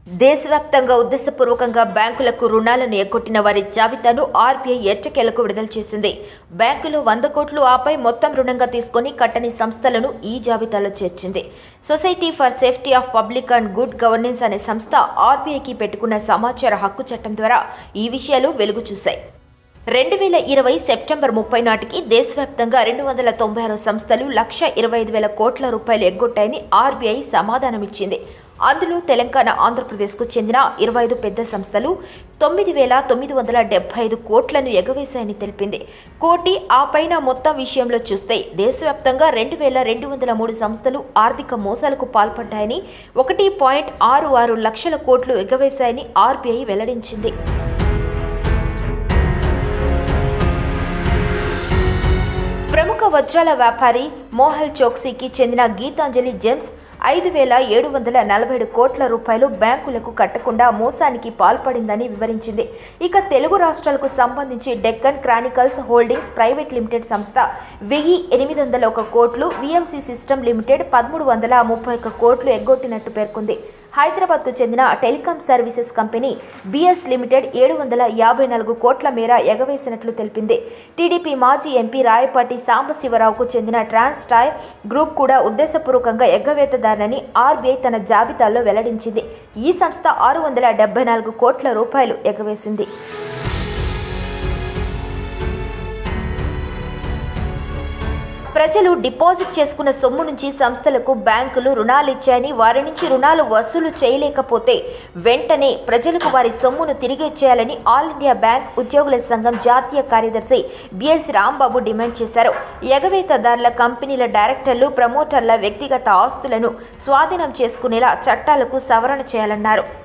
దేశవ్యాప్తంగా ఉద్దేశపూర్వకంగా బ్యాంకులకు రుణాలను ఎగ్గొట్టిన వారి జాబితాను ఆర్బీఐ ఎట్టకేలకు విడుదల చేసింది బ్యాంకులు వంద కోట్లు ఆపై మొత్తం రుణంగా తీసుకొని కట్టని సంస్థలను ఈ జాబితాలో చేర్చింది society for safety of public and good governance అనే సంస్థ ఆర్బీఐకి పెట్టుకున్న సమాచార హక్కు చట్టం ద్వారా ఈ విషయాలు వెలుగు చూశాయి రెండు వేల ఇరవై సెప్టెంబర్ ముప్పై నాటికి దేశవ్యాప్తంగా రెండు వందల తొంభై ఆరు సంస్థలు లక్ష ఇరవై ఐదు వేల కోట్ల రూపాయలు ఎగ్గొట్టాయని ఆర్బీఐ సమాధానమిచ్చింది అందులో తెలంగాణ ఆంధ్రప్రదేశ్కు చెందిన ఇరవై ఐదు పెద్ద సంస్థలు తొమ్మిది వేల తొమ్మిది వందల డెబ్బై ఐదు కోట్లను ఎగవేశాయని తెలిపింది కోటి ఆ పైన మొత్తం విషయంలో చూస్తే దేశవ్యాప్తంగా రెండు వేల రెండు వందల మూడు సంస్థలు ఆర్థిక మోసాలకు పాల్పడ్డాయని ఒకటి పాయింట్ ఆరు ఆరు లక్షల కోట్లు ఎగవేశాయని ఆర్బీఐ వెల్లడించింది ప్రముఖ వజ్రాల వ్యాపారి మోహల్ చోక్సీకి చెందిన గీతాంజలి జెమ్స్ ఐదు వేల ఏడు వందల నలభై ఏడు కోట్ల రూపాయలు బ్యాంకులకు కట్టకుండా మోసానికి పాల్పడిందని వివరించింది ఇక తెలుగు రాష్ట్రాలకు సంబంధించి Deccan Chronicles Holdings Private Limited సంస్థ వెయ్యి ఎనిమిది వందల ఒక కోట్లు విఎంసి సిస్టమ్ లిమిటెడ్ పదమూడు వందల ముప్పై ఒక్క కోట్లు ఎగ్గొట్టినట్టు పేర్కొంది హైదరాబాద్కు చెందిన telecom services company BS limited ఏడు వందల యాభై నాలుగు కోట్ల మేర ఎగవేసినట్లు తెలిపింది టీడీపీ మాజీ ఎంపీ రాయపాటి సాంబశివరావుకు చెందిన ట్రాన్స్టాయ్ గ్రూప్ కూడా ఉద్దేశపూర్వకంగా ఎగ్గవేతదారని ఆర్బీఐ తన జాబితాలో వెల్లడించింది ఈ సంస్థ ఆరు వందల డెబ్బై నాలుగు కోట్ల రూపాయలు ఎగవేసింది ప్రజలు డిపాజిట్ చేసుకున్న సొమ్ము నుంచి సంస్థలకు బ్యాంకులు రుణాలు ఇచ్చాయని వారి నుంచి రుణాలు వసూలు చేయలేకపోతే వెంటనే ప్రజలకు వారి సొమ్మును తిరిగి ఇచ్చేయాలని ఆల్ ఇండియా బ్యాంక్ ఉద్యోగుల సంఘం జాతీయ కార్యదర్శి బిఎస్ రాంబాబు డిమాండ్ చేశారు ఎగవేతదారుల కంపెనీల డైరెక్టర్లు ప్రమోటర్ల వ్యక్తిగత ఆస్తులను స్వాధీనం చేసుకునేలా చట్టాలకు సవరణ చేయాలన్నారు